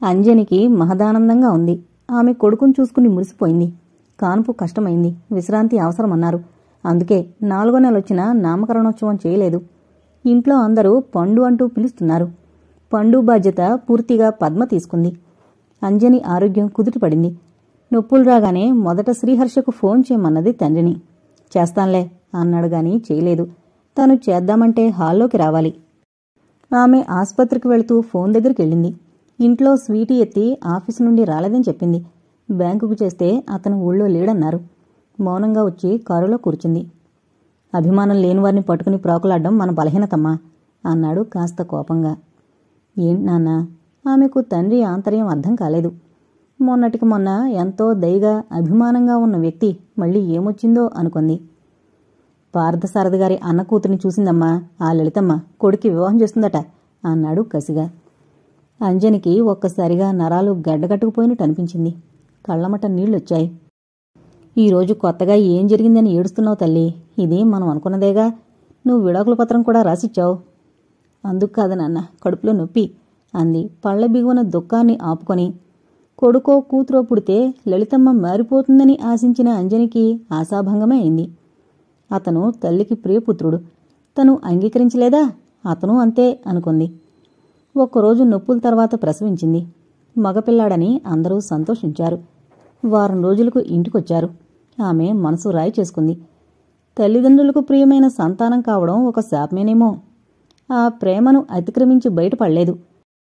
అంజనికి మహదానందంగా ఉంది ఆమె కొడుకును చూసుకుని మురిసిపోయింది కాన్పు కష్టమైంది విశ్రాంతి అవసరమన్నారు అందుకే నాలుగో నెలొచ్చినా నామకరణోత్సవం చేయలేదు ఇంట్లో అందరూ పండు అంటూ పిలుస్తున్నారు పండు బాధ్యత పూర్తిగా పద్మ తీసుకుంది అంజని ఆరోగ్యం కుదుటపడింది నొప్పులు రాగానే మొదట శ్రీహర్షకు ఫోన్ చేయమన్నది తండ్రిని చేస్తాన్లే అన్నాడు గాని చేయలేదు తను చేద్దామంటే హాల్లోకి రావాలి ఆమె ఆసుపత్రికి వెళుతూ ఫోన్ దగ్గరికి వెళ్ళింది ఇంట్లో స్వీటీ ఎత్తి ఆఫీసు నుండి రాలేదని చెప్పింది బ్యాంకుకు చేస్తే అతను ఊళ్ళో లేడన్నారు మౌనంగా వచ్చి కారులో కూర్చుంది అభిమానం లేనివారిని పట్టుకుని ప్రాకులాడడం మన బలహీనతమ్మా అన్నాడు కాస్త కోపంగా ఏంటి నాన్న ఆమెకు తండ్రి ఆంతర్యం అర్థం కాలేదు మొన్నటికి మొన్న ఎంతో దయగా అభిమానంగా ఉన్న వ్యక్తి మళ్ళీ ఏమొచ్చిందో అనుకుంది పార్థసారథి గారి అన్న కూతురిని చూసిందమ్మా ఆ లలితమ్మ కొడుకి వివాహం చేస్తుందట అన్నాడు కసిగా అంజనికి ఒక్కసారిగా నరాలు గడ్డగట్టుకుపోయినట్టు అనిపించింది కళ్ళమట నీళ్లొచ్చాయి ఈరోజు కొత్తగా ఏం జరిగిందని ఏడుస్తున్నావు తల్లి ఇది మనం అనుకున్నదేగా నువ్వు విడాకుల పత్రం కూడా రాసిచ్చావు అందుకు కాదు నాన్న కడుపులో నొప్పి అంది పళ్ళ బిగువన దుఃఖాన్ని ఆపుకొని కొడుకో కూతురో పుడితే లలితమ్మ మారిపోతుందని ఆశించిన అంజనికి ఆశాభంగమే అయింది అతను తల్లికి ప్రియపుత్రుడు తను అంగీకరించలేదా అతను అంతే అనుకుంది ఒక్కరోజు నొప్పుల తర్వాత ప్రసవించింది మగపిల్లాడని అందరూ సంతోషించారు వారం రోజులకు ఇంటికొచ్చారు ఆమె మనసు రాయి చేసుకుంది తల్లిదండ్రులకు ప్రియమైన సంతానం కావడం ఒక శాపమేనేమో ఆ ప్రేమను అతిక్రమించి బయటపడలేదు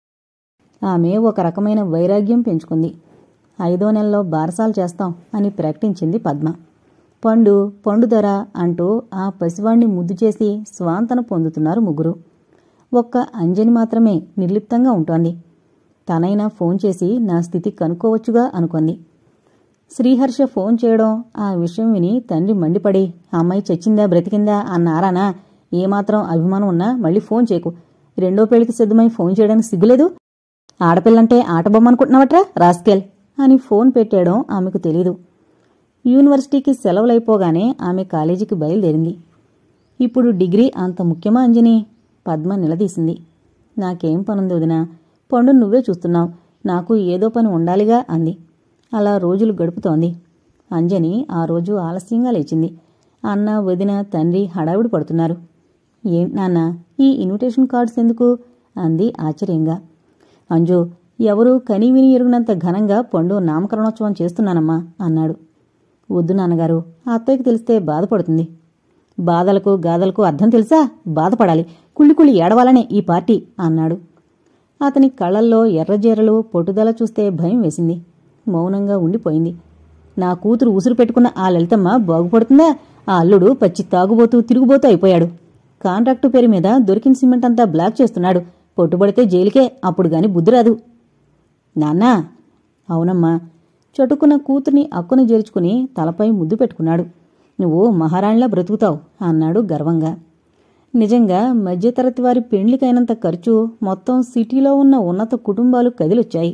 ఆమె ఒక రకమైన వైరాగ్యం పెంచుకుంది ఐదో నెలలో బారసాలు చేస్తాం అని ప్రకటించింది పద్మ పండు పండు ధర అంటూ ఆ పసివాణ్ణి ముద్దు చేసి స్వాంతన పొందుతున్నారు ముగ్గురు ఒక్క అంజని మాత్రమే నిర్లిప్తంగా ఉంటోంది తనైనా ఫోన్ చేసి నా స్థితి కనుక్కోవచ్చుగా అనుకుంది శ్రీహర్ష ఫోన్ చేయడం ఆ విషయం విని తండ్రి మండిపడి అమ్మాయి చచ్చిందా బ్రతికిందా అన్నారానా ఏమాత్రం అభిమానం ఉన్నా మళ్ళీ ఫోన్ చేయకు రెండో పెళ్లికి సిద్ధమై ఫోన్ చేయడానికి సిగ్గులేదు ఆడపిల్లంటే ఆటబొమ్మనుకుంటున్నావట్రా రాస్కెల్ అని ఫోన్ పెట్టేయడం ఆమెకు తెలీదు యూనివర్సిటీకి సెలవులైపోగానే ఆమె కాలేజీకి బయలుదేరింది ఇప్పుడు డిగ్రీ అంత ముఖ్యమా అంజని పద్మ నిలదీసింది నాకేం పనుంది వదినా పండు నువ్వే చూస్తున్నావు నాకు ఏదో పని ఉండాలిగా అంది అలా రోజులు గడుపుతోంది అంజని ఆ రోజు ఆలస్యంగా లేచింది అన్న వదిన తండ్రి హడావిడి పడుతున్నారు ఏంటి నాన్న ఈ ఇన్విటేషన్ కార్డ్స్ ఎందుకు అంది ఆశ్చర్యంగా అంజు ఎవరూ కనీ విని ఎరుగునంత ఘనంగా పండు నామకరణోత్సవం చేస్తున్నానమ్మా అన్నాడు వద్దు నాన్నగారు ఆ అత్తయ్యకి తెలిస్తే బాధపడుతుంది బాధలకు గాథలకు అర్థం తెలుసా బాధపడాలి కుళ్ళి కుళ్ళి ఏడవాలనే ఈ పార్టీ అన్నాడు అతని కళ్ళల్లో ఎర్రజీరలు పొట్టుదల చూస్తే భయం వేసింది మౌనంగా ఉండిపోయింది నా కూతురు ఉసురు పెట్టుకున్న ఆ లలితమ్మ బాగుపడుతుందా ఆ అల్లుడు పచ్చి తాగుబోతూ తిరుగుబోతూ అయిపోయాడు కాంట్రాక్టు పేరు మీద దొరికిన సిమెంట్ అంతా బ్లాక్ చేస్తున్నాడు పొట్టుబడితే జైలుకే అప్పుడు గాని బుద్ధి రాదు నాన్నా అవునమ్మా చటుకున్న కూతుర్ని అక్కున చేర్చుకుని తలపై ముద్దు పెట్టుకున్నాడు నువ్వు మహారాణిలా బ్రతుకుతావు అన్నాడు గర్వంగా నిజంగా మధ్యతరగతి వారి పెండ్లికైనంత ఖర్చు మొత్తం సిటీలో ఉన్న ఉన్నత కుటుంబాలు కదిలొచ్చాయి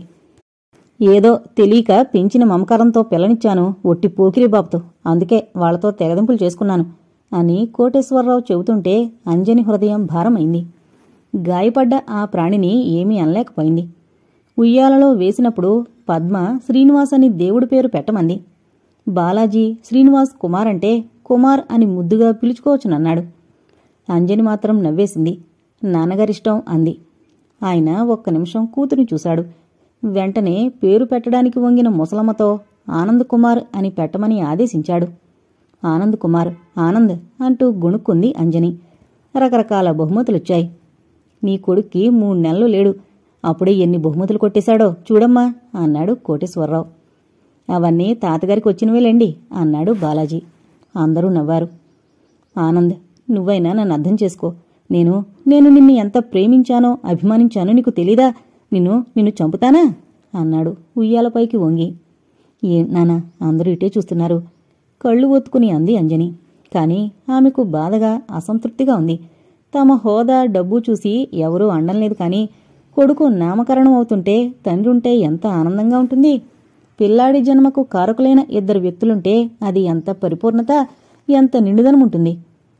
ఏదో తెలియక పెంచిన మమకారంతో పిల్లనిచ్చాను ఒట్టి పోకిరి బాబుతో అందుకే వాళ్లతో తెగదింపులు చేసుకున్నాను అని కోటేశ్వరరావు చెబుతుంటే అంజని హృదయం భారమైంది గాయపడ్డ ఆ ప్రాణిని ఏమీ అనలేకపోయింది ఉయ్యాలలో వేసినప్పుడు పద్మ శ్రీనివాస్ అని దేవుడి పేరు పెట్టమంది బాలాజీ శ్రీనివాస్ కుమార్ అంటే కుమార్ అని ముద్దుగా పిలుచుకోవచ్చునన్నాడు అంజని మాత్రం నవ్వేసింది నాన్నగారిష్టం అంది ఆయన ఒక్క నిమిషం కూతురిని చూశాడు వెంటనే పేరు పెట్టడానికి వంగిన ముసలమ్మతో ఆనంద్ కుమార్ అని పెట్టమని ఆదేశించాడు ఆనంద్ కుమార్ ఆనంద్ అంటూ గుణుక్కుంది అంజని రకరకాల బహుమతులొచ్చాయి నీ కొడుక్కి మూడు నెలలు లేడు అప్పుడే ఎన్ని బహుమతులు కొట్టేశాడో చూడమ్మా అన్నాడు కోటేశ్వరరావు అవన్నీ తాతగారికి వచ్చినవేలేండి అన్నాడు బాలాజీ అందరూ నవ్వారు ఆనంద్ నువ్వైనా నన్ను అర్థం చేసుకో నేను నేను నిన్ను ఎంత ప్రేమించానో అభిమానించానో నీకు తెలీదా నిన్ను నిన్ను చంపుతానా అన్నాడు ఉయ్యాలపైకి వంగి ఏం నానా అందరూ ఇటే చూస్తున్నారు కళ్ళు ఒత్తుకుని అంది అంజని కాని ఆమెకు బాధగా అసంతృప్తిగా ఉంది తమ హోదా డబ్బు చూసి ఎవరూ అండంలేదు కాని కొడుకు నామకరణం అవుతుంటే తండ్రి ఉంటే ఎంత ఆనందంగా ఉంటుంది పిల్లాడి జన్మకు కారకులైన ఇద్దరు వ్యక్తులుంటే అది ఎంత పరిపూర్ణత ఎంత నిండుదనం ఉంటుంది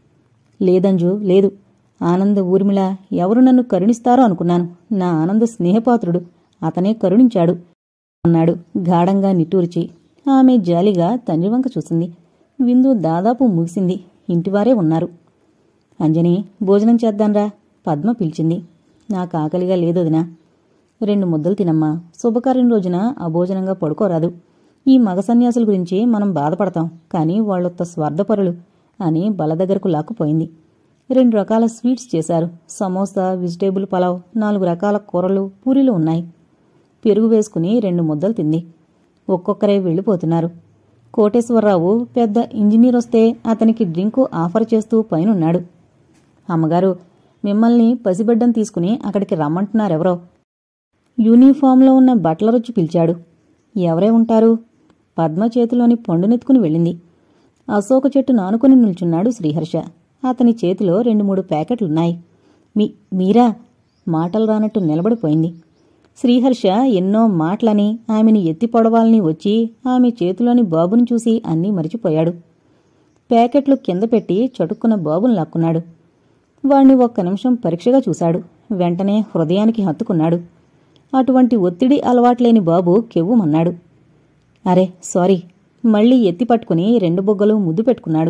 లేదంజు లేదు ఆనంద ఊర్మిళ ఎవరు నన్ను కరుణిస్తారో అనుకున్నాను నా ఆనంద స్నేహపాత్రుడు అతనే కరుణించాడు అన్నాడు గాఢంగా నిట్టూర్చి ఆమె జాలిగా తండ్రి వంక చూసింది విందు దాదాపు ముగిసింది ఇంటివారే ఉన్నారు అంజని భోజనం చేద్దాంరా పద్మ పిలిచింది నాకు ఆకలిగా లేదొదినా రెండు ముద్దలు తినమ్మా శుభకార్యం రోజున అభోజనంగా పడుకోరాదు ఈ మగ సన్యాసుల గురించి మనం బాధపడతాం కానీ వాళ్ళొత్త స్వార్థపరులు అని బల దగ్గరకు లాక్కుపోయింది రెండు రకాల స్వీట్స్ చేశారు సమోసా వెజిటేబుల్ పలావ్ నాలుగు రకాల కూరలు పూరీలు ఉన్నాయి పెరుగు వేసుకుని రెండు ముద్దలు తింది ఒక్కొక్కరే వెళ్ళిపోతున్నారు కోటేశ్వరరావు పెద్ద ఇంజనీర్ వస్తే అతనికి డ్రింకు ఆఫర్ చేస్తూ పైనున్నాడు అమ్మగారు మిమ్మల్ని పసిబిడ్డను తీసుకుని అక్కడికి రమ్మంటున్నారెవరో యూనిఫామ్లో ఉన్న బట్లరొచ్చి పిలిచాడు ఎవరే ఉంటారు పద్మ చేతిలోని పండునెత్తుకుని వెళ్ళింది అశోక చెట్టు నానుకుని నిల్చున్నాడు శ్రీహర్ష అతని చేతిలో రెండు మూడు ప్యాకెట్లున్నాయి మీ మీరా మాటలు రానట్టు నిలబడిపోయింది శ్రీహర్ష ఎన్నో మాటలని ఆమెని ఎత్తి పొడవాలని వచ్చి ఆమె చేతిలోని బాబుని చూసి అన్నీ మరిచిపోయాడు ప్యాకెట్లు కింద పెట్టి చటుక్కున బాబును లాక్కున్నాడు వాణ్ణి ఒక్క నిమిషం పరీక్షగా చూశాడు వెంటనే హృదయానికి హత్తుకున్నాడు అటువంటి ఒత్తిడి అలవాట్లేని బాబు కెవ్వుమన్నాడు అరే సారీ మళ్ళీ ఎత్తి పట్టుకుని రెండు బొగ్గలు ముద్దు పెట్టుకున్నాడు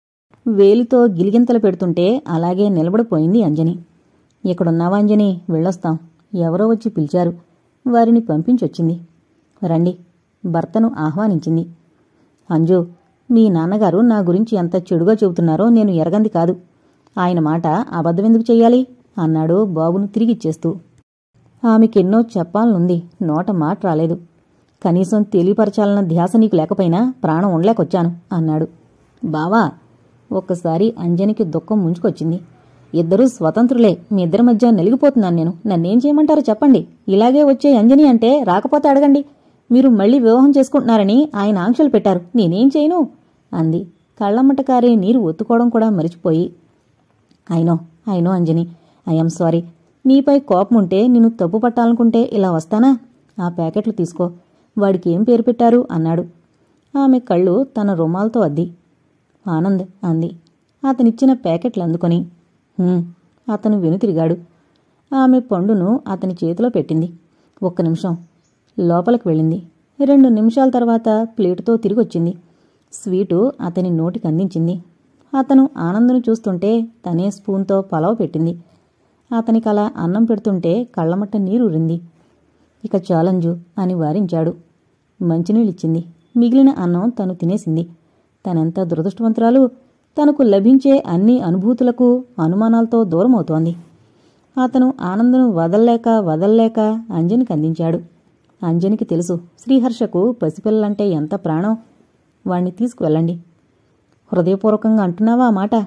వేలితో గిలిగింతలు పెడుతుంటే అలాగే నిలబడిపోయింది అంజని ఇక్కడున్నావా అంజని వెళ్ళొస్తాం ఎవరో వచ్చి పిలిచారు వారిని పంపించొచ్చింది రండి భర్తను ఆహ్వానించింది అంజు మీ నాన్నగారు నా గురించి ఎంత చెడుగా చెబుతున్నారో నేను ఎరగంది కాదు ఆయన మాట అబద్ధమెందుకు చెయ్యాలి అన్నాడు బాబును తిరిగిచ్చేస్తూ ఆమెకెన్నో చెప్పాలనుంది నోట మాట రాలేదు కనీసం తెలియపరచాలన్న ధ్యాస నీకు లేకపోయినా ప్రాణం ఉండలేకొచ్చాను అన్నాడు బావా ఒక్కసారి అంజనికి దుఃఖం ముంచుకొచ్చింది ఇద్దరూ స్వతంత్రులే మీ ఇద్దరి మధ్య నలిగిపోతున్నాను నేను నన్నేం చేయమంటారో చెప్పండి ఇలాగే వచ్చే అంజని అంటే రాకపోతే అడగండి మీరు మళ్ళీ వివాహం చేసుకుంటున్నారని ఆయన ఆంక్షలు పెట్టారు నేనేం చేయను అంది కళ్ళమ్మట కారే నీరు ఒత్తుకోవడం కూడా మరిచిపోయి అయినో అయినో అంజని ఐఎమ్ సారీ నీపై కోపం ఉంటే నిన్ను తప్పు పట్టాలనుకుంటే ఇలా వస్తానా ఆ ప్యాకెట్లు తీసుకో వాడికి ఏం పేరు పెట్టారు అన్నాడు ఆమె కళ్ళు తన రుమాలతో అద్ది ఆనంద్ అంది అతనిచ్చిన ప్యాకెట్లు అందుకొని "హుం." అతను వెనుతిరిగాడు ఆమె పండును అతని చేతిలో పెట్టింది ఒక్క నిమిషం లోపలికి వెళ్ళింది రెండు నిమిషాల తర్వాత ప్లేటుతో తిరిగొచ్చింది స్వీటు అతని నోటికి అందించింది అతను ఆనందును చూస్తుంటే తనే స్పూన్తో పలావ్ పెట్టింది అతనికి అలా అన్నం పెడుతుంటే కళ్ళమట్ట నీరూరింది ఇక చాలంజు అని వారించాడు మంచినీళ్ళిచ్చింది మిగిలిన అన్నం తను తినేసింది తనెంత దురదృష్టవంతురాలు తనకు లభించే అన్ని అనుభూతులకు అనుమానాలతో దూరమవుతోంది అతను ఆనందను వదల్లేక వదల్లేక అంజనికి అందించాడు అంజనికి తెలుసు శ్రీహర్షకు పసిపిల్లలంటే ఎంత ప్రాణం వాణ్ణి తీసుకువెళ్ళండి హృదయపూర్వకంగా అంటున్నావా ఆ మాట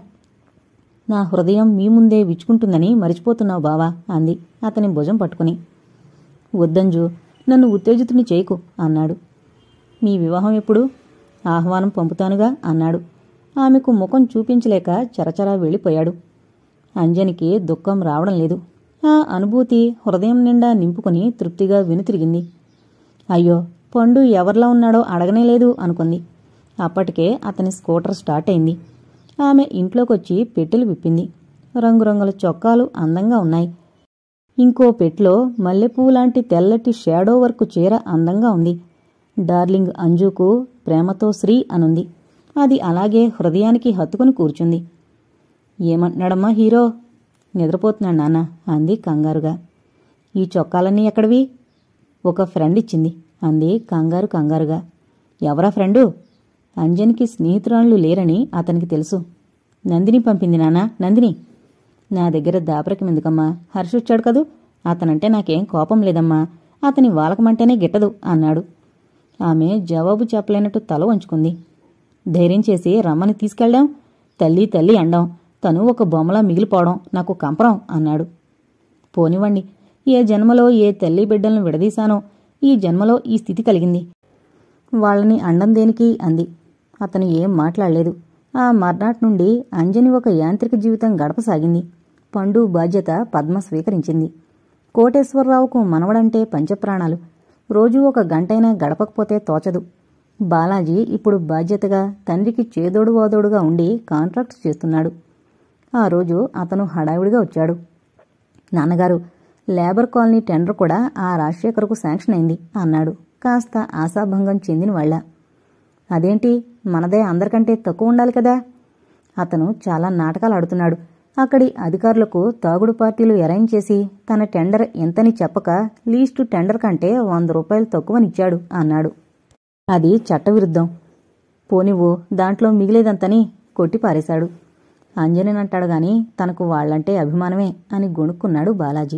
నా హృదయం మీ ముందే విచ్చుకుంటుందని మరిచిపోతున్నావు బావా అంది అతని భుజం పట్టుకుని వద్దంజు నన్ను ఉత్తేజితుని చేయకు అన్నాడు మీ వివాహం ఎప్పుడు ఆహ్వానం పంపుతానుగా అన్నాడు ఆమెకు ముఖం చూపించలేక చరచరా వెళ్ళిపోయాడు అంజనికి దుఃఖం రావడం లేదు ఆ అనుభూతి హృదయం నిండా నింపుకుని తృప్తిగా వెనుతిరిగింది అయ్యో పండు ఎవరిలా ఉన్నాడో అడగనే లేదు అనుకుంది అప్పటికే అతని స్కూటర్ స్టార్ట్ అయింది ఆమె ఇంట్లోకొచ్చి పెట్టెలు విప్పింది రంగురంగుల చొక్కాలు అందంగా ఉన్నాయి ఇంకో పెట్లో మల్లెపువ్వు లాంటి తెల్లటి షాడో వర్క్ చీర అందంగా ఉంది డార్లింగ్ అంజుకు ప్రేమతో శ్రీ అనుంది అది అలాగే హృదయానికి హత్తుకుని కూర్చుంది ఏమంటున్నాడమ్మా హీరో నిద్రపోతున్నాడు నాన్న అంది కంగారుగా ఈ చొక్కాలన్నీ ఎక్కడివి ఒక ఫ్రెండ్ ఇచ్చింది అంది కంగారు కంగారుగా ఎవరా ఫ్రెండు అంజన్కి స్నేహితురాళ్ళు లేరని అతనికి తెలుసు నందిని పంపింది నానా నందిని నా దగ్గర దాపరకం ఎందుకమ్మా హర్ష వచ్చాడు కదూ అతనంటే నాకేం కోపం లేదమ్మా అతని వాలకమంటేనే గిట్టదు అన్నాడు ఆమె జవాబు చెప్పలేనట్టు తల వంచుకుంది ధైర్యం చేసి రమ్మని తీసుకెళ్దాం తల్లి తల్లి అండం తను ఒక బొమ్మలా మిగిలిపోవడం నాకు కంపరం అన్నాడు పోనివ్వండి ఏ జన్మలో ఏ తల్లి బిడ్డలను విడదీశానో ఈ జన్మలో ఈ స్థితి కలిగింది వాళ్ళని అండం దేనికి అంది అతను ఏం మాట్లాడలేదు ఆ మర్నాటి నుండి అంజని ఒక యాంత్రిక జీవితం గడపసాగింది పండు బాధ్యత పద్మ స్వీకరించింది కోటేశ్వరరావుకు మనవడంటే పంచప్రాణాలు రోజూ ఒక గంటైనా గడపకపోతే తోచదు బాలాజీ ఇప్పుడు బాధ్యతగా తండ్రికి చేదోడు వాదోడుగా ఉండి కాంట్రాక్ట్స్ చేస్తున్నాడు ఆ రోజు అతను హడావిడిగా వచ్చాడు నాన్నగారు లేబర్ కాలనీ టెండర్ కూడా ఆ రాజశేఖర్కు శాంక్షన్ అయింది అన్నాడు కాస్త ఆశాభంగం చెందిన వాళ్ళ అదేంటి మనదే అందరికంటే తక్కువ ఉండాలి కదా అతను చాలా నాటకాలు ఆడుతున్నాడు అక్కడి అధికారులకు తాగుడు పార్టీలు అరేంజ్ చేసి తన టెండర్ ఎంతని చెప్పక లీస్టు టెండర్ కంటే వంద రూపాయలు తక్కువనిచ్చాడు అన్నాడు అది చట్టవిరుద్ధం పోనివ్వు దాంట్లో మిగిలేదంతని కొట్టిపారేశాడు అంజనేనంటాడు గాని తనకు వాళ్లంటే అభిమానమే అని గొణుక్కున్నాడు బాలాజీ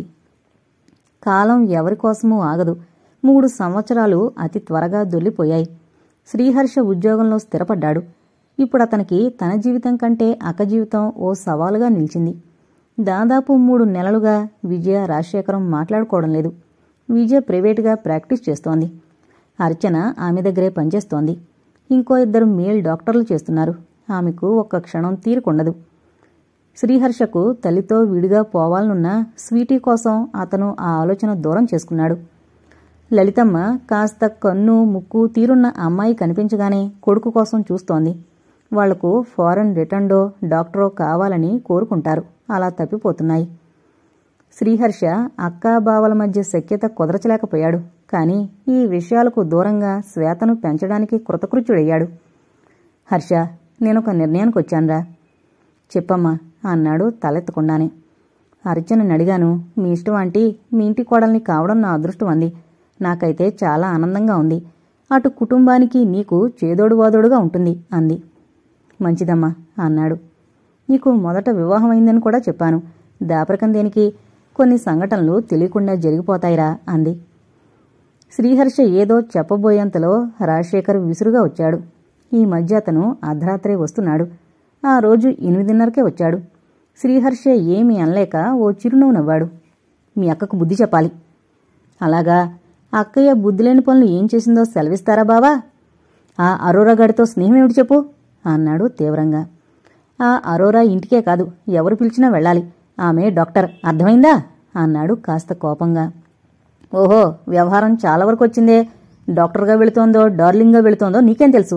కాలం ఎవరికోసమూ ఆగదు మూడు సంవత్సరాలు అతి త్వరగా దొల్లిపోయాయి శ్రీహర్ష ఉద్యోగంలో స్థిరపడ్డాడు ఇప్పుడు అతనికి తన జీవితం కంటే అక్క జీవితం ఓ సవాలుగా నిలిచింది దాదాపు మూడు నెలలుగా విజయ రాజశేఖరం మాట్లాడుకోవడం లేదు విజయ ప్రైవేటుగా ప్రాక్టీస్ చేస్తోంది అర్చన ఆమె దగ్గరే పనిచేస్తోంది ఇంకో ఇద్దరు మేల్ డాక్టర్లు చేస్తున్నారు ఆమెకు ఒక్క క్షణం తీరుకుండదు శ్రీహర్షకు తల్లితో విడిగా పోవాలనున్న స్వీటీ కోసం అతను ఆ ఆలోచన దూరం చేసుకున్నాడు లలితమ్మ కాస్త కన్ను ముక్కు తీరున్న అమ్మాయి కనిపించగానే కొడుకు కోసం చూస్తోంది వాళ్లకు ఫారెన్ రిటర్న్డో డాక్టరో కావాలని కోరుకుంటారు అలా తప్పిపోతున్నాయి శ్రీహర్ష అక్కా బావల మధ్య సఖ్యత కుదరచలేకపోయాడు కాని ఈ విషయాలకు దూరంగా శ్వేతను పెంచడానికి కృతకృత్యుడయ్యాడు హర్ష నేనొక నిర్ణయానికి వచ్చాన్రా చెప్పమ్మా అన్నాడు తలెత్తకుండానే అర్చనని అడిగాను మీ ఇష్టం ఆంటీ మీ ఇంటి కోడల్ని కావడం నా అదృష్టం అంది నాకైతే చాలా ఆనందంగా ఉంది అటు కుటుంబానికి నీకు చేదోడు వాదోడుగా ఉంటుంది అంది మంచిదమ్మా అన్నాడు నీకు మొదట వివాహమైందని కూడా చెప్పాను దాపరకం దేనికి కొన్ని సంఘటనలు తెలియకుండా జరిగిపోతాయిరా అంది శ్రీహర్ష ఏదో చెప్పబోయేంతలో రాజశేఖర్ విసురుగా వచ్చాడు ఈ మధ్య అతను అర్ధరాత్రే వస్తున్నాడు ఆ రోజు ఎనిమిదిన్నరకే వచ్చాడు శ్రీహర్ష ఏమీ అనలేక ఓ చిరునవ్వు నవ్వాడు మీ అక్కకు బుద్ధి చెప్పాలి అలాగా అక్కయ్య బుద్ధిలేని పనులు ఏం చేసిందో సెలవిస్తారా బావా ఆ అరోరా గడితో స్నేహం ఏమిటి చెప్పు అన్నాడు తీవ్రంగా ఆ అరోరా ఇంటికే కాదు ఎవరు పిలిచినా వెళ్ళాలి ఆమె డాక్టర్ అర్థమైందా అన్నాడు కాస్త కోపంగా ఓహో వ్యవహారం చాలా వరకు వచ్చిందే డాక్టర్గా వెళుతోందో డార్లింగ్గా వెళుతోందో నీకేం తెలుసు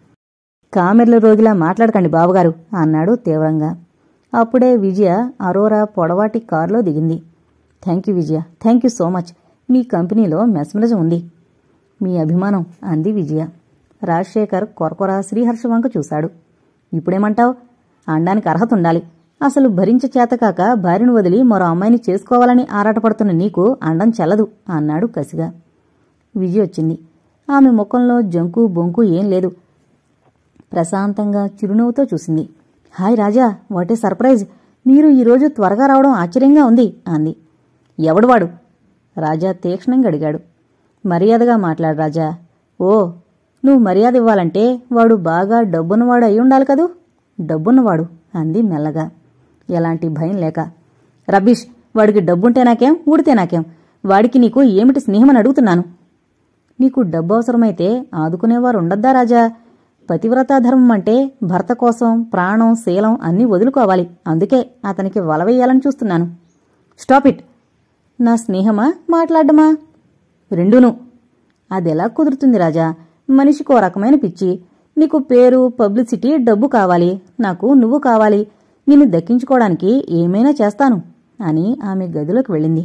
కామెర్ల రోగిలా మాట్లాడకండి బావగారు అన్నాడు తీవ్రంగా అప్పుడే విజయ అరోరా పొడవాటి కారులో దిగింది thank you Vijaya thank you so much మీ కంపెనీలో మెస్మరిజం ఉంది మీ అభిమానం అంది విజయ రాజశేఖర్ కొరకొర శ్రీహర్ష వంక చూశాడు ఇప్పుడేమంటావు అండానికి అర్హత ఉండాలి అసలు భరించ చేతకాక భార్యను వదిలి మరో అమ్మాయిని చేసుకోవాలని ఆరాటపడుతున్న నీకు అండం చెల్లదు అన్నాడు కసిగా విజయ వచ్చింది ఆమె ముఖంలో జంకు బొంకు ఏం లేదు ప్రశాంతంగా చిరునవ్వుతో చూసింది hi Raja what a surprise మీరు ఈరోజు త్వరగా రావడం ఆశ్చర్యంగా ఉంది అంది ఎవడు వాడు రాజా తీక్షణంగా అడిగాడు మర్యాదగా మాట్లాడు రాజా ఓ నువ్వు మర్యాద ఇవ్వాలంటే వాడు బాగా డబ్బున్నవాడు అయి ఉండాలి కదూ డబ్బున్నవాడు అంది మెల్లగా ఎలాంటి భయం లేక రబీష్ వాడికి డబ్బుంటే నాకేం ఊడితే నాకేం వాడికి నీకు ఏమిటి స్నేహమని అడుగుతున్నాను నీకు డబ్బు అవసరమైతే ఆదుకునేవారు ఉండద్దా రాజా పతివ్రతా ధర్మం అంటే భర్త కోసం ప్రాణం శీలం అన్నీ వదులుకోవాలి అందుకే అతనికి వలవేయాలని చూస్తున్నాను స్టాప్ ఇట్ నా స్నేహమా మాట్లాడమా రెండూను అదెలా కుదురుతుంది రాజా మనిషికో రకమైన పిచ్చి నీకు పేరు పబ్లిసిటీ డబ్బు కావాలి నాకు నువ్వు కావాలి నిన్ను దక్కించుకోవడానికి ఏమైనా చేస్తాను అని ఆమె గదిలోకి వెళ్ళింది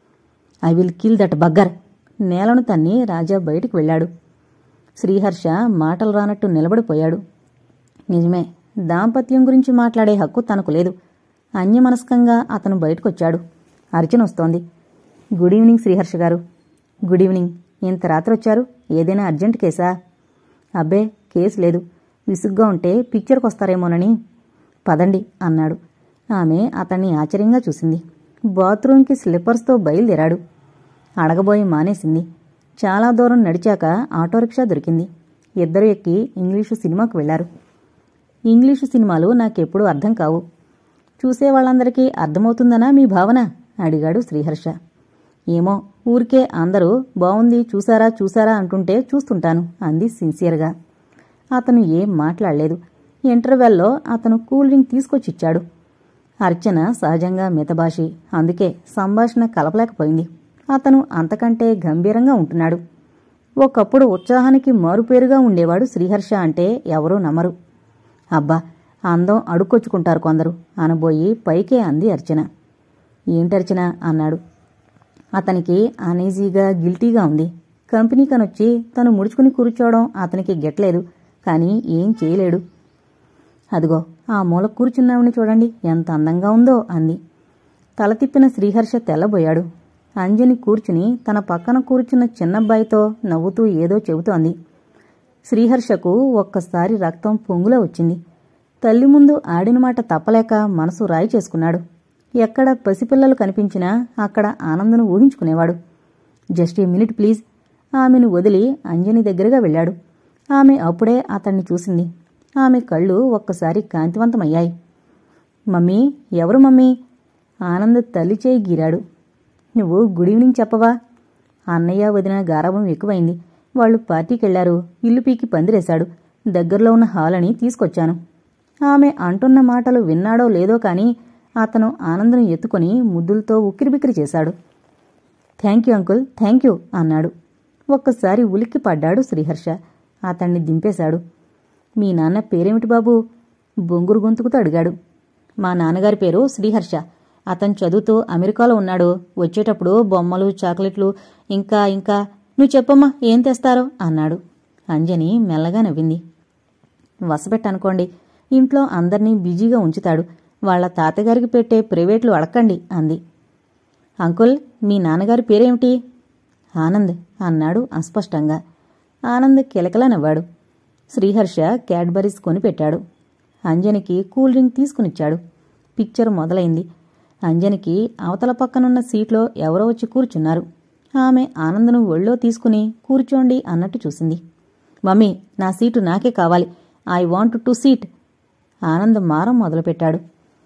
I will kill that bugger నేలను తన్ని రాజా బయటికి వెళ్ళాడు శ్రీహర్ష మాటలు రానట్టు నిలబడిపోయాడు నిజమే దాంపత్యం గురించి మాట్లాడే హక్కు తనకు లేదు అన్యమనస్కంగా అతను బయటకొచ్చాడు అర్చన వస్తోంది గుడ్ ఈవినింగ్ శ్రీహర్ష గారు గుడ్ ఈవినింగ్ ఇంత రాత్రి వచ్చారు ఏదైనా అర్జెంట్ కేసా అబ్బే కేసు లేదు విసుగ్గా ఉంటే పిక్చర్కి వస్తారేమోనని పదండి అన్నాడు ఆమె అతన్ని ఆశ్చర్యంగా చూసింది బాత్రూంకి స్లిప్పర్స్తో బయలుదేరాడు అడగబోయి మానేసింది చాలా దూరం నడిచాక ఆటో రిక్షా దొరికింది ఇద్దరు ఎక్కి ఇంగ్లీషు సినిమాకు వెళ్లారు ఇంగ్లీషు సినిమాలు నాకెప్పుడూ అర్థం కావు చూసే వాళ్ళందరికీ అర్థమవుతుందనా మీ భావన అడిగాడు శ్రీహర్ష ఏమో ఊరికే అందరూ బావుంది చూసారా చూసారా అంటుంటే చూస్తుంటాను అంది సిన్సియర్గా అతను ఏం మాట్లాడలేదు ఇంటర్వెల్లో అతను కూల్ డ్రింక్ తీసుకొచ్చిచ్చాడు అర్చన సహజంగా మితభాషి అందుకే సంభాషణ కలపలేకపోయింది అతను అంతకంటే గంభీరంగా ఉంటున్నాడు ఒకప్పుడు ఉత్సాహానికి మారుపేరుగా ఉండేవాడు శ్రీహర్ష అంటే ఎవరూ నమ్మరు అబ్బా అందం అడుక్కొచ్చుకుంటారు కొందరు అనబోయి పైకే అంది అర్చన ఏంటర్చన అన్నాడు అతనికి అనీజీగా గిల్టీగా ఉంది కంపెనీ కనొచ్చి తను ముడుచుకుని కూర్చోవడం అతనికి గెట్లేదు కానీ ఏం చేయలేడు అదిగో ఆ మూల కూర్చున్నామని చూడండి ఎంత అందంగా ఉందో అంది తల తిప్పిన శ్రీహర్ష తెల్లబోయాడు అంజని కూర్చుని తన పక్కన కూర్చున్న చిన్నబ్బాయితో నవ్వుతూ ఏదో చెబుతోంది శ్రీహర్షకు ఒక్కసారి రక్తం పొంగులో వచ్చింది తల్లి ముందు ఆడిన మాట తప్పలేక మనసు రాయి చేసుకున్నాడు ఎక్కడ పసిపిల్లలు కనిపించినా అక్కడ ఆనందను ఊహించుకునేవాడు జస్ట్ ఏ మినిట్ ప్లీజ్ ఆమెను వదిలి అంజని దగ్గరగా వెళ్ళాడు ఆమె అప్పుడే అతన్ని చూసింది ఆమె కళ్ళు ఒక్కసారి కాంతివంతమయ్యాయి మమ్మీ ఎవరు మమ్మీ ఆనంద్ తల్లి చేయి గీరాడు నువ్వు గుడ్ ఈవినింగ్ చెప్పవా అన్నయ్య వదిన గారాభం ఎక్కువైంది వాళ్ళు పార్టీకెళ్లారు ఇల్లు పీకి పందిరేశాడు దగ్గరలో ఉన్న హాలని తీసుకొచ్చాను ఆమె అంటున్న మాటలు విన్నాడో లేదో కాని అతను ఆనందను ఎత్తుకొని ముద్దులతో ఉక్కిరిబిక్కిరి చేశాడు thank you uncle thank you అన్నాడు ఒక్కసారి ఉలిక్కి పడ్డాడు శ్రీహర్ష అతన్ని దింపేశాడు మీ నాన్న పేరేమిటి బాబు బొంగురు గొంతుకుతో అడిగాడు మా నాన్నగారి పేరు శ్రీహర్ష అతను చదువుతూ అమెరికాలో ఉన్నాడు వచ్చేటప్పుడు బొమ్మలు చాక్లెట్లు ఇంకా ఇంకా నువ్వు చెప్పమ్మా ఏం తెస్తారో అన్నాడు అంజని మెల్లగా నవ్వింది వసపెట్టనుకోండి ఇంట్లో అందర్నీ బిజీగా ఉంచుతాడు వాళ్ళ తాతగారికి పెట్టే ప్రైవేట్లు అడకండి అంది అంకుల్ మీ నాన్నగారి పేరేమిటి ఆనంద్ అన్నాడు అస్పష్టంగా ఆనంద్ కిలకలా నవ్వాడు శ్రీహర్ష క్యాడ్బరీస్ కొనిపెట్టాడు అంజనికి కూల్ డ్రింక్ తీసుకునిచ్చాడు పిక్చర్ మొదలైంది అంజనికి అవతల పక్కనున్న సీట్లో ఎవరో వచ్చి కూర్చున్నారు ఆమె ఆనందను ఒళ్ళో తీసుకుని కూర్చోండి అన్నట్టు చూసింది మమ్మీ నా సీటు నాకే కావాలి I want to seat Anand మారం మొదలుపెట్టాడు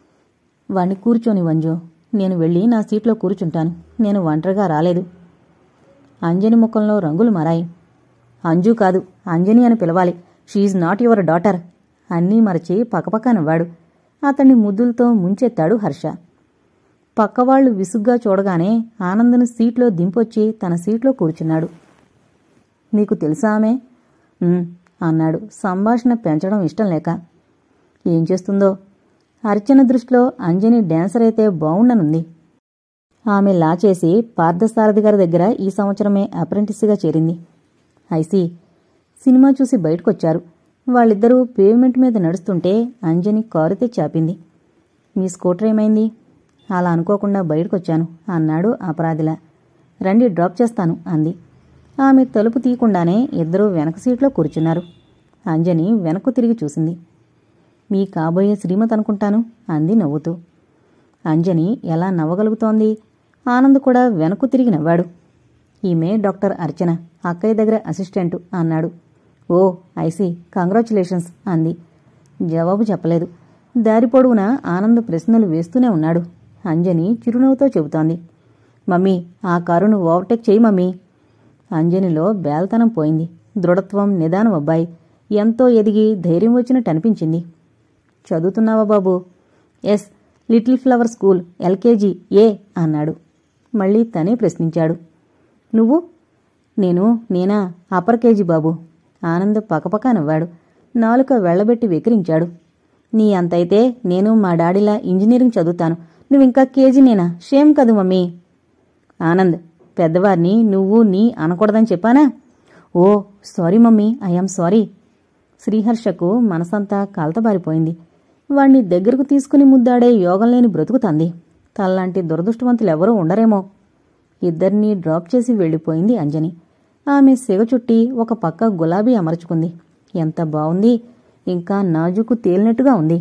వాణ్ణి కూర్చోని వంజు నేను వెళ్ళి నా సీట్లో కూర్చుంటాను నేను ఒంటరిగా రాలేదు అంజని ముఖంలో రంగులు మారాయి అంజు కాదు అంజని అని పిలవాలి షీఈ్ నాట్ యువర్ డాటర్ అన్నీ మరచి పక్కపక్క నవ్వాడు అతన్ని ముద్దులతో ముంచెత్తాడు హర్ష పక్కవాళ్లు విసుగ్గా చూడగానే ఆనందను సీట్లో దింపొచ్చి తన సీట్లో కూర్చున్నాడు నీకు తెలుసా ఆమె "ఉమ్," అన్నాడు సంభాషణ పెంచడం ఇష్టం లేక ఏం చేస్తుందో అర్చన దృష్టిలో అంజని డాన్సర్ అయితే బావుండనుంది ఆమె లా చేసి పార్థసారథి గారి దగ్గర ఈ సంవత్సరమే అప్రెంటిస్గా చేరింది ఐసి సినిమా చూసి బయటకొచ్చారు వాళ్ళిద్దరూ పేవ్మెంట్ మీద నడుస్తుంటే అంజని కారు తెచ్చాపింది మీ స్కూటర్ ఏమైంది అలా అనుకోకుండా బయటకొచ్చాను అన్నాడు అపరాధిలా రండి డ్రాప్ చేస్తాను అంది ఆమె తలుపు తీయకుండానే ఇద్దరూ వెనక సీట్లో కూర్చున్నారు అంజని వెనక్కు తిరిగి చూసింది మీ కాబోయే శ్రీమతి అనుకుంటాను అంది నవ్వుతూ అంజని ఎలా నవ్వగలుగుతోంది ఆనంద్ కూడా వెనక్కు తిరిగి నవ్వాడు ఈమె డాక్టర్ అర్చన అక్కయ్య దగ్గర అసిస్టెంటు అన్నాడు ఓ ఐసీ కంగ్రాచులేషన్స్ అంది జవాబు చెప్పలేదు దారి పొడవునా ఆనంద్ ప్రశ్నలు వేస్తూనే ఉన్నాడు అంజని చిరునవ్వుతో చెబుతోంది మమ్మీ ఆ కారును ఓవర్టేక్ చేయి మమ్మీ అంజనిలో బేల్తనం పోయింది దృఢత్వం నిదానం అబ్బాయి ఎంతో ఎదిగి ధైర్యం వచ్చినట్టు అనిపించింది చదువుతున్నావా బాబు yes little flower school LKG A అన్నాడు మళ్ళీ తనే ప్రశ్నించాడు నువ్వు నేను నేనా అప్పర్ కేజీ బాబు ఆనంద్ పకపక నవ్వాడు నాలుక వెళ్లబెట్టి వెకిరించాడు నీ అంతైతే నేను మా డాడీలా ఇంజనీరింగ్ చదువుతాను నువ్వింకా కేజీ నేనా షేమ్ కదు మమ్మీ ఆనంద్ పెద్దవారిని నువ్వు నీ అనకూడదని చెప్పానా oh sorry mummy I'm sorry శ్రీహర్షకు మనసంతా కలతబారిపోయింది వాణ్ణి దగ్గరకు తీసుకుని ముద్దాడే యోగం లేని బ్రతుకుతంది తల్లాంటి దురదృష్టవంతులెవరూ ఉండరేమో ఇద్దరినీ డ్రాప్ చేసి వెళ్ళిపోయింది అంజని ఆమె సిగ చుట్టి ఒక పక్క గులాబీ అమర్చుకుంది ఎంత బావుంది ఇంకా నాజుకు తేలినట్టుగా ఉంది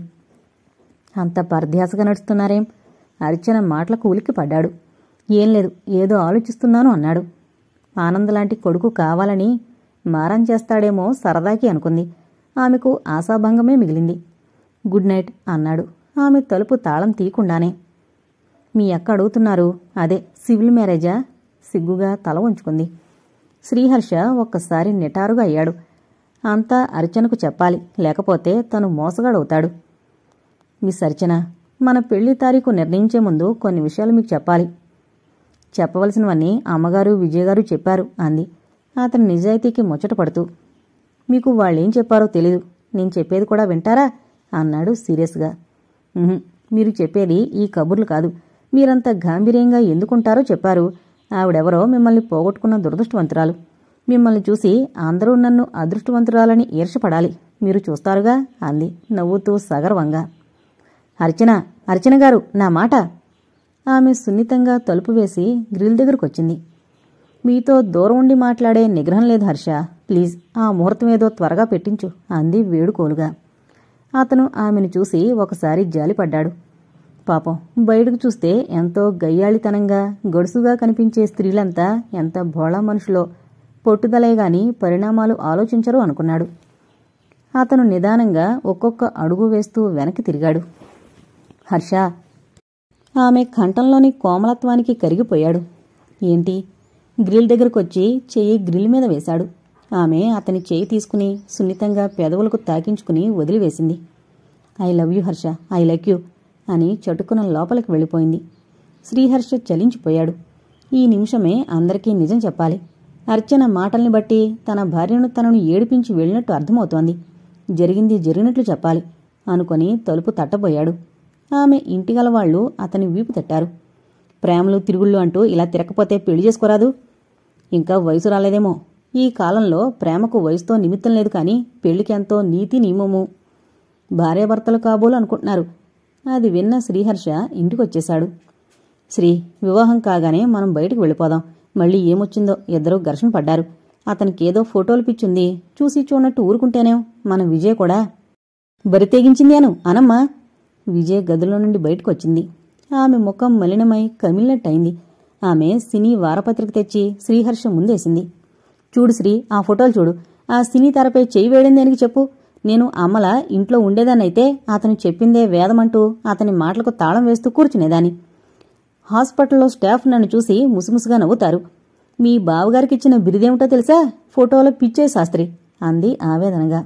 అంత పరధ్యాసగా నడుస్తున్నారేం అర్చన మాటలకు ఉలిక్కి పడ్డాడు ఏం లేదు ఏదో ఆలోచిస్తున్నాను అన్నాడు ఆనందలాంటి కొడుకు కావాలని మారం చేస్తాడేమో సరదాకి అనుకుంది ఆమెకు ఆశాభంగమే మిగిలింది గుడ్ నైట్ అన్నాడు ఆమె తలుపు తాళం తీయకుండానే మీ అక్క అడుగుతున్నారు అదే సివిల్ మ్యారేజా సిగ్గుగా తల ఉంచుకుంది శ్రీహర్ష ఒక్కసారి నిటారుగా అయ్యాడు అంతా అర్చనకు చెప్పాలి లేకపోతే తను మోసగాడవుతాడు మిస్ అర్చన మన పెళ్లి తారీఖు నిర్ణయించే ముందు కొన్ని విషయాలు మీకు చెప్పాలి చెప్పవలసినవన్నీ అమ్మగారు విజయగారు చెప్పారు అంది అతని నిజాయితీకి ముచ్చటపడుతూ మీకు వాళ్ళేం చెప్పారో తెలీదు నేను చెప్పేది కూడా వింటారా అన్నాడు సీరియస్గా "ఉహుం, మీరు చెప్పేది ఈ కబుర్లు కాదు మీరంత గాంభీర్యంగా ఎందుకుంటారో చెప్పారు ఆవిడెవరో మిమ్మల్ని పోగొట్టుకున్న దురదృష్టవంతురాలు మిమ్మల్ని చూసి అందరూ నన్ను అదృష్టవంతురాలని ఈర్షపడాలి మీరు చూస్తారుగా అంది నవ్వుతూ సగర్వంగా అర్చన అర్చన గారు నా మాట ఆమె సున్నితంగా తలుపు వేసి గ్రిల్ దగ్గరకొచ్చింది మీతో దూరం ఉండి మాట్లాడే నిగ్రహం లేదు హర్ష ప్లీజ్ ఆ ముహూర్తం ఏదో త్వరగా పెట్టించు అంది వేడుకోలుగా అతను ఆమెను చూసి ఒకసారి జాలిపడ్డాడు పాపం బయటకు చూస్తే ఎంతో గయ్యాళితనంగా గడుసుగా కనిపించే స్త్రీలంతా ఎంత భోళా మనుషులో పొట్టుదలే గాని పరిణామాలు ఆలోచించరు అనుకున్నాడు అతను నిదానంగా ఒక్కొక్క అడుగు వేస్తూ వెనక్కి తిరిగాడు హర్ష ఆమె కంఠంలోని కోమలత్వానికి కరిగిపోయాడు ఏంటి గ్రిల్ దగ్గరకొచ్చి చెయ్యి గ్రిల్ మీద వేశాడు ఆమె అతని చేయి తీసుకుని సున్నితంగా పెదవులకు తాకించుకుని వదిలివేసింది I love you Harsha I like you అని చటుకున లోపలికి వెళ్ళిపోయింది శ్రీహర్ష చలించిపోయాడు ఈ నిమిషమే అందరికీ నిజం చెప్పాలి అర్చన మాటల్ని బట్టి తన భార్యను తనను ఏడిపించి వెళ్ళినట్టు అర్థమవుతోంది జరిగింది జరిగినట్లు చెప్పాలి అనుకొని తలుపు తట్టబోయాడు ఆమె ఇంటిగల వాళ్ళు అతని వీపు తట్టారు ప్రేమలు తిరుగుళ్ళు అంటూ ఇలా తిరగకపోతే పెళ్లి చేసుకోరాదు ఇంకా వయసు రాలేదేమో ఈ కాలంలో ప్రేమకు వయసుతో నిమిత్తం లేదు కానీ పెళ్లికి ఎంతో నీతి నియమము భార్యాభర్తలు కాబోలు అనుకుంటున్నారు అది విన్న శ్రీహర్ష ఇంటికొచ్చేశాడు శ్రీ వివాహం కాగానే మనం బయటకు వెళ్ళిపోదాం మళ్ళీ ఏమొచ్చిందో ఇద్దరూ ఘర్షణ పడ్డారు అతనికేదో ఫోటోలు పిచ్చుంది చూసి చూడనట్టు ఊరుకుంటేనేం మన విజయ్ కూడా బరి తెగించింది అను అనమ్మా విజయ్ గదిలో నుండి బయటకొచ్చింది ఆమె ముఖం మలినమై కమిలినట్టయింది ఆమె సినీ వారపత్రిక తెచ్చి శ్రీహర్ష ముందేసింది చూడు శ్రీ ఆ ఫోటోలు చూడు ఆ సినీ తెరపై చేయి వేడింది దేనికి చెప్పు నేను అమ్మల ఇంట్లో ఉండేదాన్నైతే అతను చెప్పిందే వేదమంటూ అతని మాటలకు తాళం వేస్తూ కూర్చునేదాన్ని హాస్పిటల్లో స్టాఫ్ నన్ను చూసి ముసుముసుగా నవ్వుతారు మీ బావగారికిచ్చిన బిరుదేమిటో తెలుసా ఫోటోలో పిచ్చే శాస్త్రి అంది ఆవేదనగా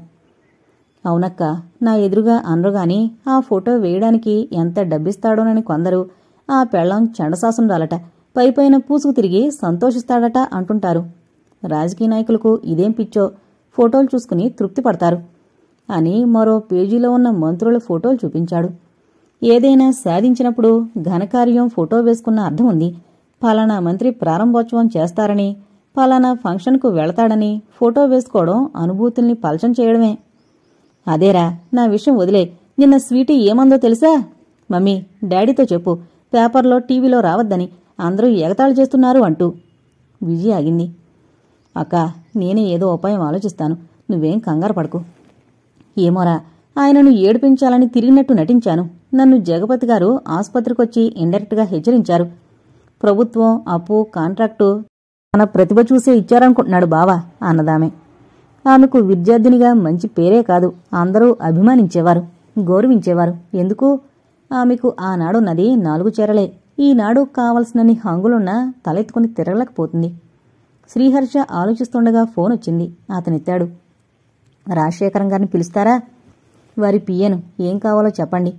అవునక్క నా ఎదురుగా అనరుగాని ఆ ఫోటో వేయడానికి ఎంత డబ్బిస్తాడోనని కొందరు ఆ పెళ్ళం చండశాసనురాలట పైపైన పూసుకు తిరిగి సంతోషిస్తాడట అంటుంటారు రాజకీయ నాయకులకు ఇదేం పిచ్చో ఫోటోలు చూసుకుని తృప్తి పడతారు అని మరో పేజీలో ఉన్న మంత్రుల ఫోటోలు చూపించాడు ఏదైనా సాధించినప్పుడు ఘనకార్యం ఫోటో వేసుకున్న అర్థం ఉంది ఫలానా మంత్రి ప్రారంభోత్సవం చేస్తారని ఫలానా ఫంక్షన్కు వెళతాడని ఫోటో వేసుకోవడం అనుభూతుల్ని పలచం చేయడమే అదేరా నా విషయం వదిలే నిన్న స్వీటీ ఏమందో తెలుసా మమ్మీ డాడీతో చెప్పు పేపర్లో టీవీలో రావద్దని అందరూ ఎగతాళి చేస్తున్నారు అంటూ విజయ్ ఆగింది అక్క నేనే ఏదో ఉపాయం ఆలోచిస్తాను నువ్వేం కంగారు పడకు ఏమోరా ఆయనను ఏడిపించాలని తిరిగినట్టు నటించాను నన్ను జగపతి గారు ఆసుపత్రికొచ్చి ఇండైరెక్ట్గా హెచ్చరించారు ప్రభుత్వం అప్పు కాంట్రాక్టు తన ప్రతిభ చూసే ఇచ్చారనుకుంటున్నాడు బావా అన్నదామె ఆమెకు విద్యార్థినిగా మంచి పేరే కాదు అందరూ అభిమానించేవారు గౌరవించేవారు ఎందుకు ఆమెకు ఆనాడున్నది నాలుగు చీరలే ఈనాడు కావలసినన్ని హంగులున్నా తలెత్తుకుని తిరగలేకపోతుంది శ్రీహర్ష ఆలోచిస్తుండగా ఫోన్ వచ్చింది అతనెత్తాడు రాజశేఖరం గారిని పిలుస్తారా వారి పియ్యను ఏం కావాలో చెప్పండి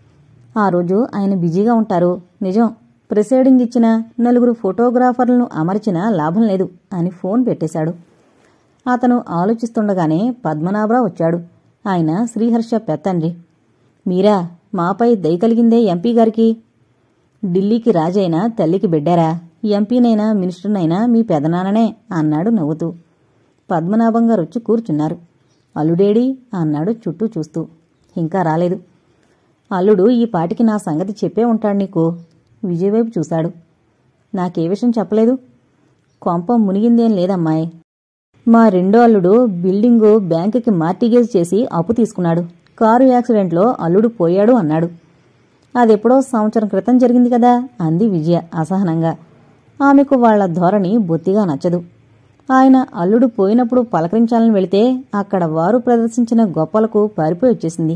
ఆ రోజు ఆయన బిజీగా ఉంటారు నిజం ప్రిసైడింగ్ ఇచ్చిన నలుగురు ఫోటోగ్రాఫర్లను అమర్చినా లాభం లేదు అని ఫోన్ పెట్టేశాడు అతను ఆలోచిస్తుండగానే పద్మనాభరావు వచ్చాడు ఆయన శ్రీహర్ష పెత్తండ్రి మీరా మాపై దయ కలిగిందే ఎంపీ గారికి ఢిల్లీకి రాజైనా తల్లికి బిడ్డారా ఎంపీనైనా మినిస్టర్నైనా మీ పెదనాన్ననే అన్నాడు నవ్వుతూ పద్మనాభం గారు వచ్చి కూర్చున్నారు అల్లుడేడి అన్నాడు చుట్టూ చూస్తూ ఇంకా రాలేదు అల్లుడు ఈ పాటికి నా సంగతి చెప్పే ఉంటాడు నీకు విజయ్ వైపు చూశాడు నాకే విషయం చెప్పలేదు కొంప మునిగిందేం లేదమ్మాయి మా రెండో అల్లుడు బిల్డింగు బ్యాంకుకి మార్టిగేజ్ చేసి అప్పు తీసుకున్నాడు కారు యాక్సిడెంట్లో అల్లుడు పోయాడు అన్నాడు అదెప్పుడో సంవత్సరం క్రితం జరిగింది కదా అంది విజయ అసహనంగా ఆమెకు వాళ్ల ధోరణి బొత్తిగా నచ్చదు ఆయన అల్లుడు పోయినప్పుడు పలకరించాలని వెళితే అక్కడ వారు ప్రదర్శించిన గొప్పలకు పారిపోయి వచ్చేసింది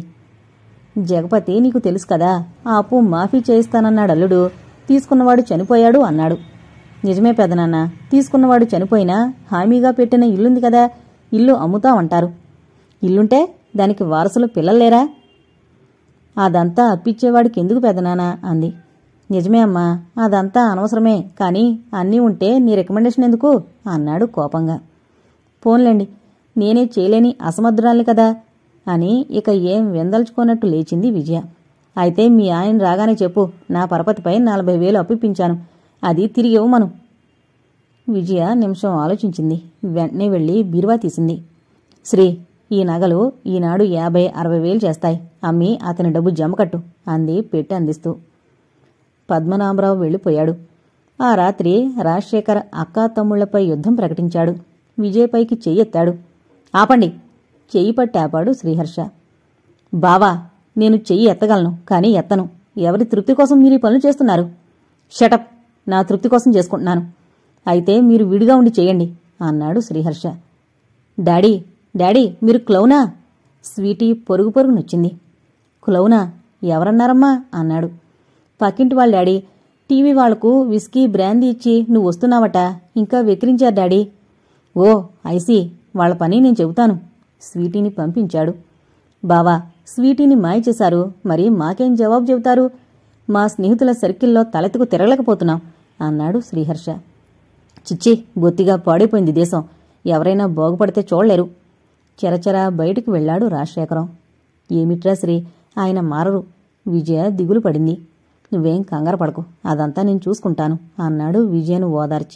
జగపతి నీకు తెలుసు కదా ఆ అప్పు మాఫీ చేయిస్తానన్నాడు అల్లుడు తీసుకున్నవాడు చనిపోయాడు అన్నాడు నిజమే పెదనాన్న తీసుకున్నవాడు చనిపోయినా హామీగా పెట్టిన ఇల్లుంది కదా ఇల్లు అమ్ముతామంటారు ఇల్లుంటే దానికి వారసులు పిల్లలేరా అదంతా అప్పిచ్చేవాడికి ఎందుకు పెదనానా అంది నిజమే అమ్మా అదంతా అనవసరమే కానీ అన్నీ ఉంటే నీ రికమెండేషన్ ఎందుకు అన్నాడు కోపంగా పోన్లేండి నేనే చేయలేని అసమర్థురాలి కదా అని ఇక ఏం వెందల్చుకోనట్టు లేచింది విజయ అయితే మీ ఆయన రాగానే చెప్పు నా పరపతిపై నలభై వేలు అప్పిప్పించాను అది తిరిగి ఇవ్వమను విజయ నిమిషం ఆలోచించింది వెంటనే వెళ్ళి బీరువా తీసింది శ్రీ ఈ నగలు ఈనాడు యాభై అరవై వేలు చేస్తాయి అమ్మి అతని డబ్బు జమకట్టు అంది పెట్టి అందిస్తూ పద్మనాభరావు వెళ్ళిపోయాడు ఆ రాత్రి రాజశేఖర్ అక్కా తమ్ముళ్లపై యుద్ధం ప్రకటించాడు విజయపైకి చెయ్యెత్తాడు ఆపండి చెయ్యి పట్టి ఆపాడు శ్రీహర్ష బావా నేను చెయ్యి ఎత్తగలను కానీ ఎత్తను ఎవరి తృప్తి కోసం మీరు ఈ పనులు చేస్తున్నారు షటప్ నా తృప్తి కోసం చేసుకుంటున్నాను అయితే మీరు విడిగా ఉండి చేయండి అన్నాడు శ్రీహర్ష డాడీ డాడీ మీరు క్లౌనా స్వీటీ పొరుగు పొరుగు నొచ్చింది క్లౌనా ఎవరన్నారమ్మా అన్నాడు పక్కింటి వాళ్ళ డాడీ టీవీ వాళ్లకు విస్కీ బ్రాందీ ఇచ్చి నువ్వు వస్తున్నావట ఇంకా వెక్కిరించారు డాడీ ఓ ఐసీ వాళ్ళ పని నేను చెబుతాను స్వీటీని పంపించాడు బావా స్వీటీని మాయ చేశారు మరి మాకేం జవాబు చెబుతారు మా స్నేహితుల సర్కిల్లో తలెత్తుకు తిరగలేకపోతున్నాం అన్నాడు శ్రీహర్ష చిచ్చి బొత్తిగా పాడైపోయింది దేశం ఎవరైనా బాగుపడితే చూడలేరు చెరచెర బయటికి వెళ్ళాడు రాజశేఖరం ఏమిట్రా శ్రీ ఆయన మారరు విజయ దిగులు పడింది నువ్వేం కంగారు పడకు అదంతా నేను చూసుకుంటాను అన్నాడు విజయను ఓదార్చి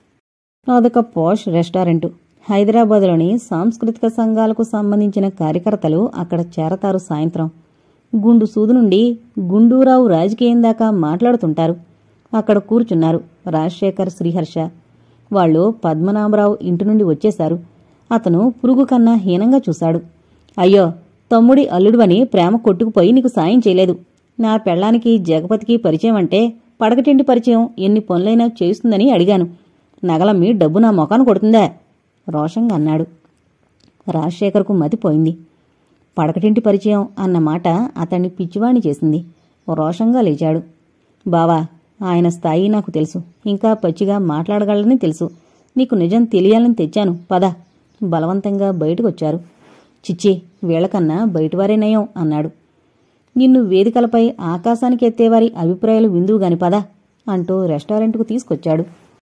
అదొక పోష్ రెస్టారెంటు హైదరాబాద్లోని సాంస్కృతిక సంఘాలకు సంబంధించిన కార్యకర్తలు అక్కడ చేరతారు సాయంత్రం గుండు సూదు నుండి గుండూరావు రాజకీయం దాకా మాట్లాడుతుంటారు అక్కడ కూర్చున్నారు రాజశేఖర్ శ్రీహర్ష వాళ్ళు పద్మనాభరావు ఇంటి నుండి వచ్చేశారు అతను పురుగు కన్నా హీనంగా చూశాడు అయ్యో తమ్ముడి అల్లుడువని ప్రేమ కొట్టుకుపోయి నీకు సాయం చేయలేదు నా పెళ్ళానికి జగపతికి పరిచయం అంటే పడకటింటి పరిచయం ఎన్ని పనులైనా చేస్తుందని అడిగాను నగలమ్మి డబ్బు నా మొఖాను కొడుతుందా రోషంగా అన్నాడు రాజశేఖర్కు మతిపోయింది పడకటింటి పరిచయం అన్న మాట అతన్ని పిచ్చివాణి చేసింది రోషంగా లేచాడు బావా ఆయన స్థాయి నాకు తెలుసు ఇంకా పచ్చిగా మాట్లాడగలరని తెలుసు నీకు నిజం తెలియాలని తెచ్చాను పద బలవంతంగా బయటకొచ్చారు చిచ్చి వీళ్ళకన్నా బయటవారే నయం అన్నాడు నిన్ను వేదికలపై ఆకాశానికి ఎత్తేవారి అభిప్రాయాలు విందువుగాని పద అంటూ రెస్టారెంట్కు తీసుకొచ్చాడు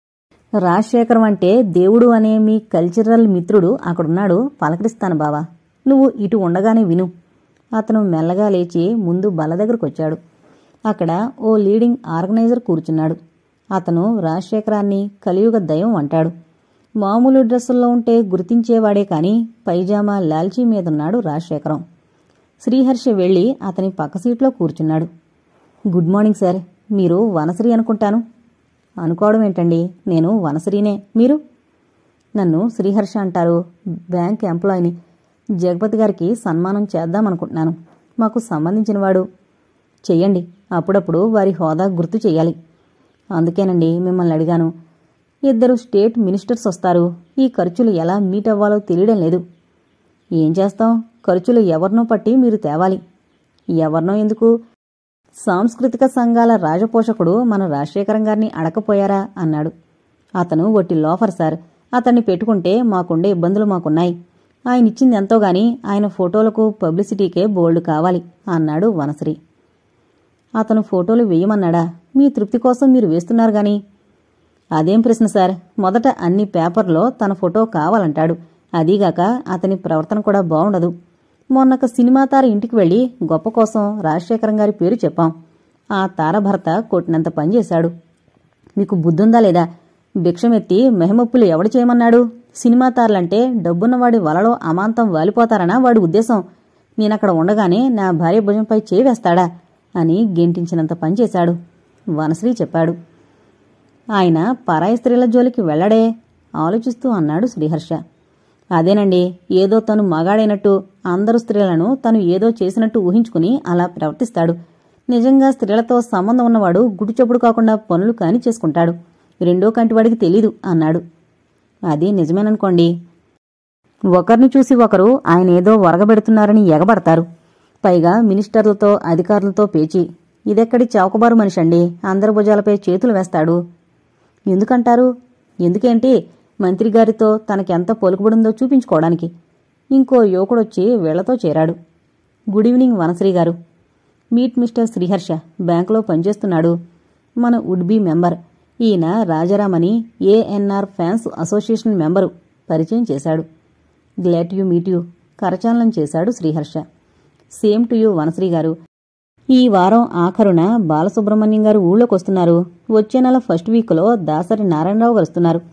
రాజశేఖరం అంటే దేవుడు అనే మీ కల్చరల్ మిత్రుడు అక్కడున్నాడు పలకరిస్తాను బావా నువ్వు ఇటు ఉండగానే విను అతను మెల్లగా లేచి ముందు బల్ల దగ్గరకొచ్చాడు అక్కడ ఓ లీడింగ్ ఆర్గనైజర్ కూర్చున్నాడు అతను రాజశేఖరాన్ని కలియుగ దైవం అంటాడు మామూలు డ్రెస్సుల్లో ఉంటే గుర్తించేవాడే కాని పైజామా లాల్చీ మీదున్నాడు రాజశేఖరం శ్రీహర్ష వెళ్లి అతని పక్క సీట్లో కూర్చున్నాడు గుడ్ మార్నింగ్ సార్ మీరు వనశ్రీ అనుకుంటాను అనుకోవడం ఏంటండి నేను వనశ్రీనే మీరు నన్ను శ్రీహర్ష అంటారు బ్యాంక్ ఎంప్లాయీని జగపతి గారికి సన్మానం చేద్దామనుకుంటున్నాను మాకు సంబంధించినవాడు చెయ్యండి అప్పుడప్పుడు వారి హోదా గుర్తు చెయ్యాలి అందుకేనండి మిమ్మల్ని అడిగాను ఇద్దరు స్టేట్ మినిస్టర్స్ వస్తారు ఈ ఖర్చులు ఎలా మీట్ అవ్వాలో తెలియడం లేదు ఏం చేస్తాం ఖర్చులు ఎవరినో పట్టి మీరు తేవాలి ఎవరినో ఎందుకు సాంస్కృతిక సంఘాల రాజపోషకుడు మన రాజశేఖరం గారిని అడకపోయారా అన్నాడు అతను వట్టి లోఫర్ సార్ అతన్ని పెట్టుకుంటే మాకుండే ఇబ్బందులు మాకున్నాయి ఆయన ఇచ్చింది ఎంతో గాని ఆయన ఫోటోలకు పబ్లిసిటీకే బోల్డ్ కావాలి అన్నాడు వనశ్రీ అతను ఫోటోలు వేయమన్నాడా మీ తృప్తి కోసం మీరు వేస్తున్నారు గాని అదేం ప్రశ్న సార్ మొదట అన్ని పేపర్లో తన ఫోటో కావాలంటాడు అదీగాక అతని ప్రవర్తన కూడా బాగుండదు మొన్నొక సినిమా తార ఇంటికి వెళ్లి గొప్ప కోసం రాజశేఖరం గారి పేరు చెప్పాం ఆ తార భర్త కొట్టినంత పనిచేశాడు మీకు బుద్ధుందా లేదా భిక్షమెత్తి మెహమప్పులు ఎవడు చేయమన్నాడు సినిమా తారలంటే డబ్బున్నవాడి వలలో అమాంతం వాలిపోతారనా వాడి ఉద్దేశం నేనక్కడ ఉండగానే నా భార్య భుజంపై చేయి వేస్తాడా అని గెంటించినంత పనిచేశాడు వనశ్రీ చెప్పాడు ఆయన పరాయి స్త్రీల జోలికి వెళ్లడే ఆలోచిస్తూ అన్నాడు శ్రీహర్ష అదేనండి ఏదో తను మగాడైనట్టు అందరు స్త్రీలను తను ఏదో చేసినట్టు ఊహించుకుని అలా ప్రవర్తిస్తాడు నిజంగా స్త్రీలతో సంబంధం ఉన్నవాడు గుడిచప్పుడు కాకుండా పనులు కాని చేసుకుంటాడు రెండో కంటివాడికి తెలీదు అన్నాడు అది నిజమేననుకోండి ఒకరిని చూసి ఒకరు ఆయన ఏదో వరగబెడుతున్నారని ఎగబడతారు పైగా మినిస్టర్లతో అధికారులతో పేచి ఇదెక్కడి చౌకబారు మనిషండి అందరి భుజాలపై చేతులు వేస్తాడు ఎందుకంటారు ఎందుకేంటి మంత్రి గారితో తనకెంత పొలుకుబడిందో చూపించుకోవడానికి ఇంకో యువకుడొచ్చి వీళ్లతో చేరాడు గుడ్ ఈవినింగ్ వనశ్రీ గారు మీట్ మిస్టర్ శ్రీహర్ష బ్యాంకులో పనిచేస్తున్నాడు మన వుడ్ బి మెంబర్ ఈయన రాజారామని ఏఎన్ఆర్ ఫ్యాన్స్ అసోసియేషన్ మెంబరు పరిచయం చేశాడు గ్లాడ్ యూ మీట్ యూ కరచాలనం చేశాడు Sriharsha same to you Vanasri garu ఈ వారం ఆఖరున బాలసుబ్రహ్మణ్యం గారు ఊళ్ళోకి వస్తున్నారు వచ్చే నెల ఫస్ట్ వీక్లో దాసరి నారాయణరావు గారు వస్తున్నారు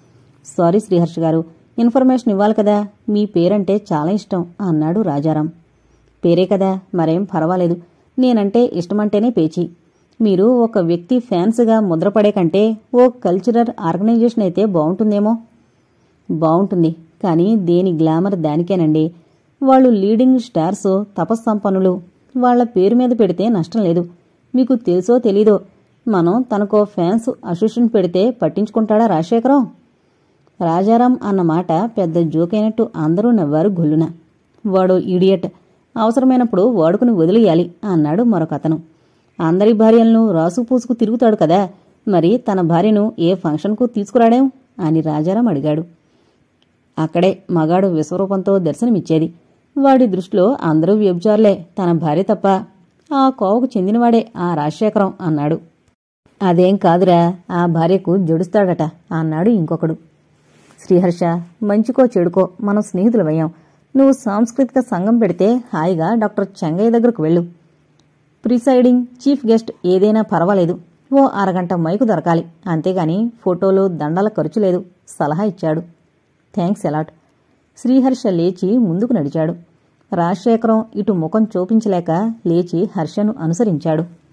సారీ శ్రీహర్ష గారు ఇన్ఫర్మేషన్ ఇవ్వాలి కదా మీ పేరంటే చాలా ఇష్టం అన్నాడు రాజారాం పేరే కదా మరేం పర్వాలేదు నేనంటే ఇష్టమంటేనే పేచి మీరు ఒక వ్యక్తి ఫ్యాన్స్గా ముద్రపడే కంటే ఓ కల్చరల్ ఆర్గనైజేషన్ అయితే బాగుంటుందేమో బాగుంటుంది కానీ దేని గ్లామర్ దానికేనండి వాళ్ళు లీడింగ్ స్టార్స్ తపస్సంపన్నులు వాళ్ళ పేరు మీద పెడితే నష్టం లేదు మీకు తెలుసో తెలీదో మనం తనకో ఫ్యాన్స్ అసోసియేషన్ పెడితే పట్టించుకుంటాడా రాజశేఖరం రాజారాం అన్న మాట పెద్ద జోకైనట్టు అందరూ నవ్వారు గొల్లున వాడు ఈడియట్ అవసరమైనప్పుడు వాడుకుని వదిలేయాలి అన్నాడు మరొకతను అందరి భార్యలను రాసుపూసుకు తిరుగుతాడు కదా మరి తన భార్యను ఏ ఫంక్షన్కు తీసుకురాడేం అని రాజారాం అడిగాడు అక్కడే మగాడు విశ్వరూపంతో దర్శనమిచ్చేది వాడి దృష్టిలో అందరూ వ్యభిచారులే తన భార్య తప్ప ఆ కోవకు చెందినవాడే ఆ రాజశేఖరం అన్నాడు అదేం కాదురా ఆ భార్యకు జడుస్తాడట అన్నాడు ఇంకొకడు శ్రీహర్ష మంచికో చెడుకో మనం స్నేహితులమయ్యాం నువ్వు సాంస్కృతిక సంఘం పెడితే హాయిగా డాక్టర్ చెంగయ్య దగ్గరకు వెళ్ళు ప్రిసైడింగ్ చీఫ్ గెస్ట్ ఏదైనా పర్వాలేదు ఓ అరగంట మైకు దొరకాలి అంతేగాని ఫోటోలు దండల ఖర్చు లేదు సలహా ఇచ్చాడు థ్యాంక్స్ ఎలాట్ శ్రీహర్ష లేచి ముందుకు నడిచాడు రాజశేఖరం ఇటు ముఖం చూపించలేక లేచి హర్షను అనుసరించాడు